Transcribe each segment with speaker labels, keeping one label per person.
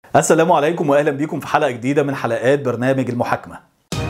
Speaker 1: السلام عليكم واهلا بيكم في حلقه جديده من حلقات برنامج المحاكمه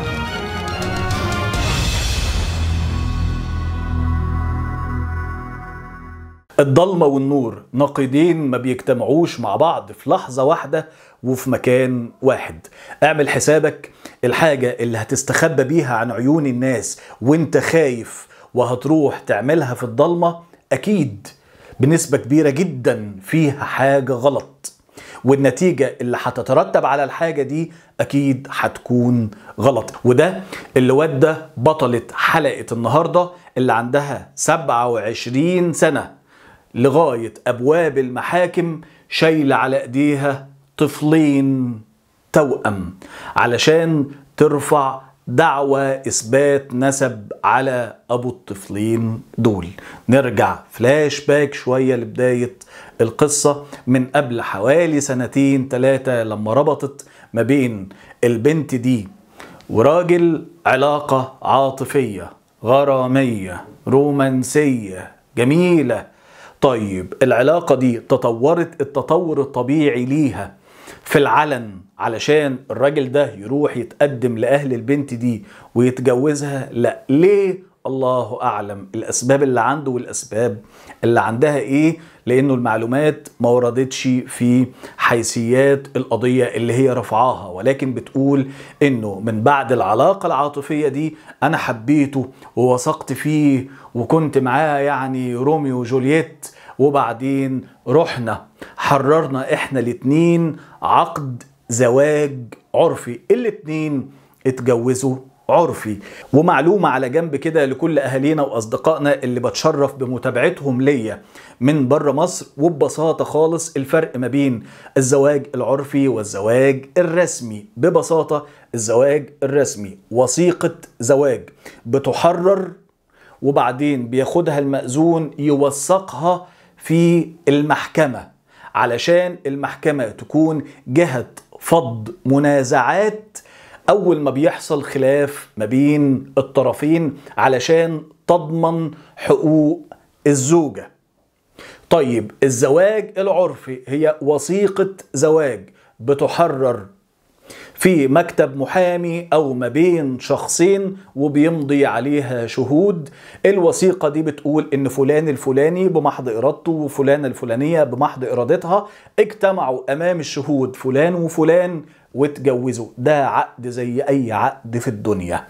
Speaker 1: الضلمه والنور نقيضين ما بيجتمعوش مع بعض في لحظه واحده وفي مكان واحد اعمل حسابك الحاجه اللي هتستخبى بيها عن عيون الناس وانت خايف وهتروح تعملها في الضلمه اكيد بنسبه كبيره جدا فيها حاجه غلط والنتيجة اللي هتترتب على الحاجة دي أكيد هتكون غلط وده اللي ودى بطلة حلقة النهاردة اللي عندها 27 سنة لغاية أبواب المحاكم شايلة على إيديها طفلين توأم علشان ترفع دعوى إثبات نسب على أبو الطفلين دول نرجع فلاش باك شوية لبداية القصة من قبل حوالي سنتين ثلاثة لما ربطت ما بين البنت دي وراجل علاقة عاطفية غرامية رومانسية جميلة طيب العلاقة دي تطورت التطور الطبيعي ليها في العلن علشان الراجل ده يروح يتقدم لأهل البنت دي ويتجوزها لا ليه الله أعلم الأسباب اللي عنده والأسباب اللي عندها إيه لأنه المعلومات ما وردتش في حيثيات القضية اللي هي رفعاها ولكن بتقول إنه من بعد العلاقة العاطفية دي أنا حبيته ووثقت فيه وكنت معاه يعني روميو وجولييت وبعدين رحنا حررنا احنا الاتنين عقد زواج عرفي الاتنين اتجوزوا عرفي ومعلومة على جنب كده لكل أهالينا وأصدقائنا اللي بتشرف بمتابعتهم ليا من بره مصر وببساطة خالص الفرق ما بين الزواج العرفي والزواج الرسمي ببساطة الزواج الرسمي وثيقة زواج بتحرر وبعدين بياخدها المأذون يوثقها في المحكمة علشان المحكمة تكون جهة فض منازعات أول ما بيحصل خلاف ما بين الطرفين علشان تضمن حقوق الزوجة طيب الزواج العرفي هي وثيقة زواج بتحرر في مكتب محامي او ما بين شخصين وبيمضي عليها شهود الوثيقه دي بتقول ان فلان الفلاني بمحض ارادته وفلانه الفلانيه بمحض ارادتها اجتمعوا امام الشهود فلان وفلان واتجوزوا ده عقد زي اي عقد في الدنيا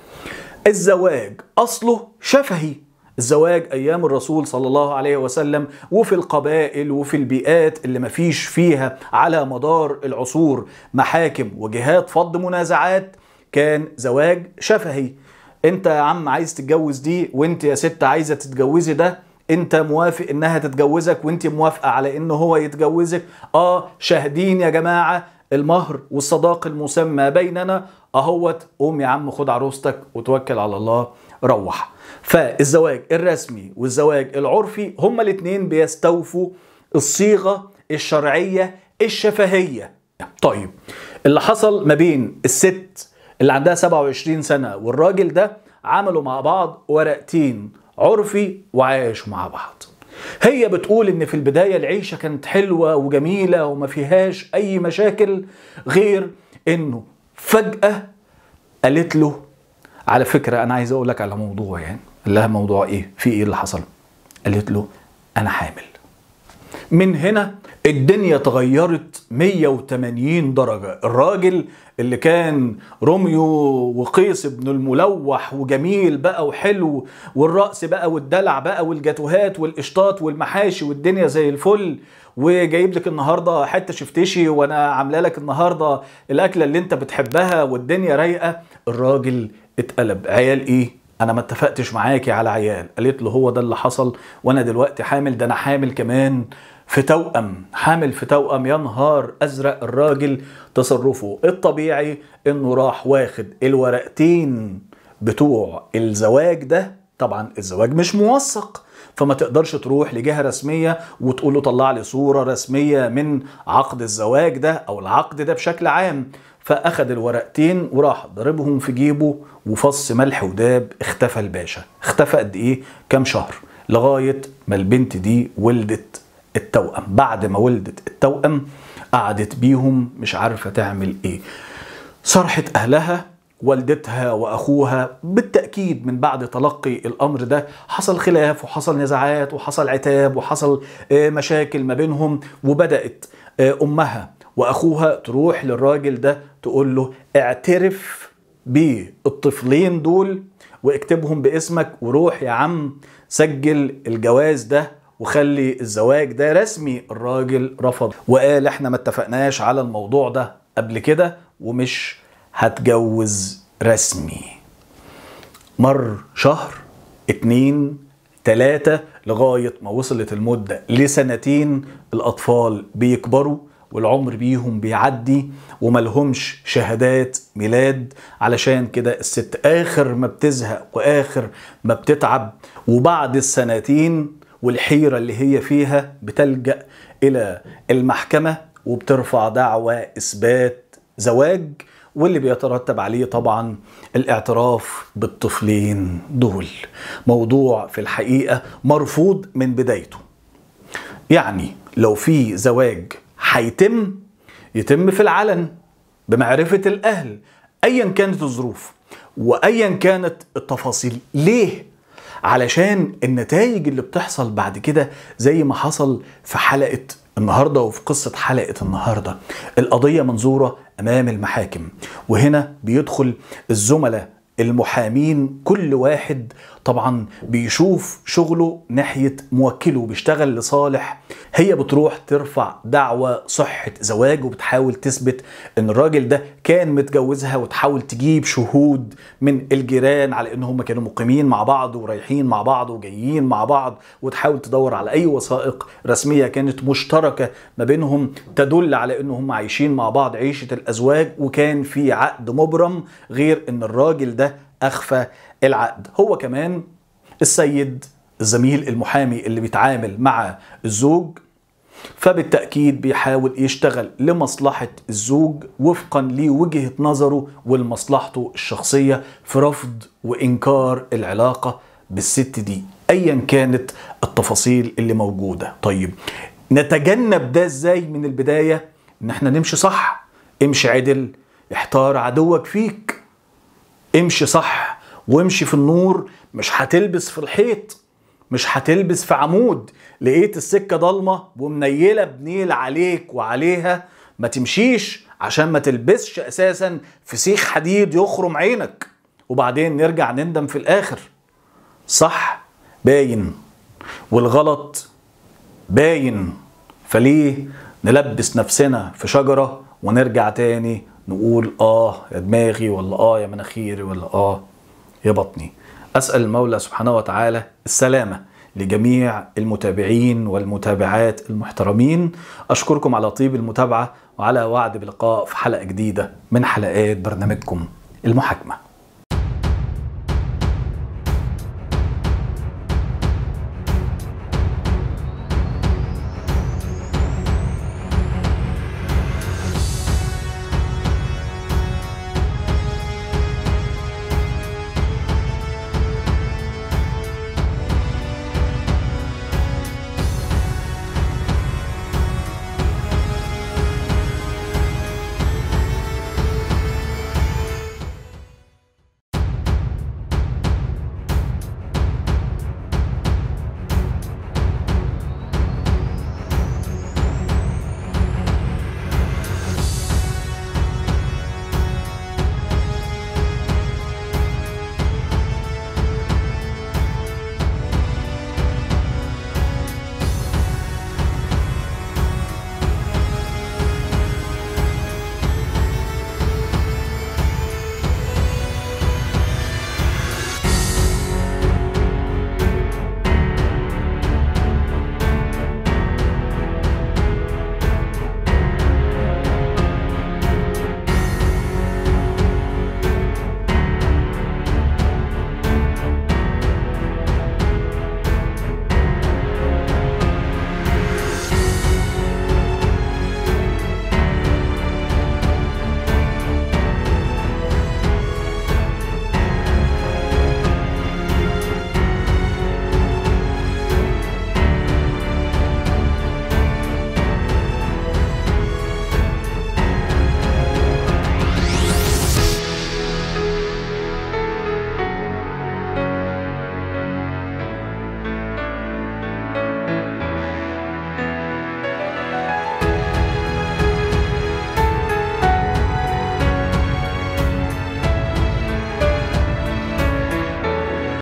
Speaker 1: الزواج اصله شفهي الزواج ايام الرسول صلى الله عليه وسلم وفي القبائل وفي البيئات اللي مفيش فيها على مدار العصور محاكم وجهات فض منازعات كان زواج شفهي انت يا عم عايز تتجوز دي وانت يا ست عايزه تتجوزي ده انت موافق انها تتجوزك وانت موافقه على انه هو يتجوزك اه شاهدين يا جماعه المهر والصداق المسمى بيننا اهوت قوم يا عم خد عروستك وتوكل على الله روح فالزواج الرسمي والزواج العرفي هما الاثنين بيستوفوا الصيغة الشرعية الشفهية طيب اللي حصل ما بين الست اللي عندها 27 سنة والراجل ده عملوا مع بعض ورقتين عرفي وعاشوا مع بعض هي بتقول ان في البداية العيشة كانت حلوة وجميلة وما فيهاش اي مشاكل غير انه فجأة قالت له على فكرة أنا عايز أقول لك على موضوع يعني قال لها موضوع إيه؟ في إيه اللي حصل؟ قالت له أنا حامل. من هنا الدنيا اتغيرت 180 درجة الراجل اللي كان روميو وقيس ابن الملوح وجميل بقى وحلو والرقص بقى والدلع بقى والجاتوهات والقشطات والمحاشي والدنيا زي الفل وجايب لك النهارده حته شفتشي وانا عامله لك النهارده الاكله اللي انت بتحبها والدنيا رايقه الراجل اتقلب عيال ايه انا ما اتفقتش معاكي على عيال قالت له هو ده اللي حصل وانا دلوقتي حامل ده انا حامل كمان في توأم حامل في توأم يا نهار ازرق الراجل تصرفه الطبيعي انه راح واخد الورقتين بتوع الزواج ده طبعا الزواج مش موثق فما تقدرش تروح لجهه رسميه وتقول له طلع لي صوره رسميه من عقد الزواج ده او العقد ده بشكل عام فاخد الورقتين وراح ضربهم في جيبه وفص ملح وداب اختفى الباشا اختفى قد ايه كام شهر لغايه ما البنت دي ولدت التوأم بعد ما ولدت التوأم قعدت بيهم مش عارفة تعمل ايه صرحت اهلها والدتها واخوها بالتاكيد من بعد تلقي الامر ده حصل خلاف وحصل نزاعات وحصل عتاب وحصل آه، مشاكل ما بينهم وبدات آه، امها واخوها تروح للراجل ده تقول له اعترف بالطفلين دول واكتبهم باسمك وروح يا عم سجل الجواز ده وخلي الزواج ده رسمي الراجل رفض وقال احنا ما اتفقناش على الموضوع ده قبل كده ومش هتجوز رسمي مر شهر اتنين تلاتة لغاية ما وصلت المدة لسنتين الأطفال بيكبروا والعمر بيهم بيعدي وملهمش شهادات ميلاد علشان كده الست آخر ما بتزهق وآخر ما بتتعب وبعد السنتين والحيرة اللي هي فيها بتلجأ إلى المحكمة وبترفع دعوى إثبات زواج واللي بيترتب عليه طبعا الاعتراف بالطفلين دول موضوع في الحقيقة مرفوض من بدايته يعني لو في زواج هيتم يتم في العلن بمعرفة الأهل أيا كانت الظروف وأيا كانت التفاصيل ليه؟ علشان النتائج اللي بتحصل بعد كده زي ما حصل في حلقة النهاردة وفي قصة حلقة النهاردة القضية منظورة أمام المحاكم وهنا بيدخل الزملاء المحامين كل واحد طبعا بيشوف شغله ناحية موكله بيشتغل لصالح هي بتروح ترفع دعوى صحة زواج وبتحاول تثبت ان الراجل ده كان متجوزها وتحاول تجيب شهود من الجيران على ان هم كانوا مقيمين مع بعض ورايحين مع بعض وجايين مع بعض وتحاول تدور على اي وثائق رسمية كانت مشتركة ما بينهم تدل على ان هم عايشين مع بعض عيشة الازواج وكان في عقد مبرم غير ان الراجل ده اخفى العقد هو كمان السيد الزميل المحامي اللي بيتعامل مع الزوج فبالتأكيد بيحاول يشتغل لمصلحة الزوج وفقا لوجهة نظره ولمصلحته الشخصية في رفض وإنكار العلاقة بالست دي أيا كانت التفاصيل اللي موجودة طيب نتجنب ده ازاي من البداية ان احنا نمشي صح امشي عدل احتار عدوك فيك امشي صح وامشي في النور مش هتلبس في الحيط مش هتلبس في عمود لقيت السكه ضلمه ومنيله بنيل عليك وعليها ما تمشيش عشان ما تلبسش اساسا في سيخ حديد يخرم عينك وبعدين نرجع نندم في الاخر صح باين والغلط باين فليه نلبس نفسنا في شجره ونرجع تاني نقول اه يا دماغي ولا اه يا مناخيري ولا اه يا بطني اسال المولى سبحانه وتعالى السلامه لجميع المتابعين والمتابعات المحترمين اشكركم على طيب المتابعه وعلى وعد بلقاء في حلقه جديده من حلقات برنامجكم المحاكمه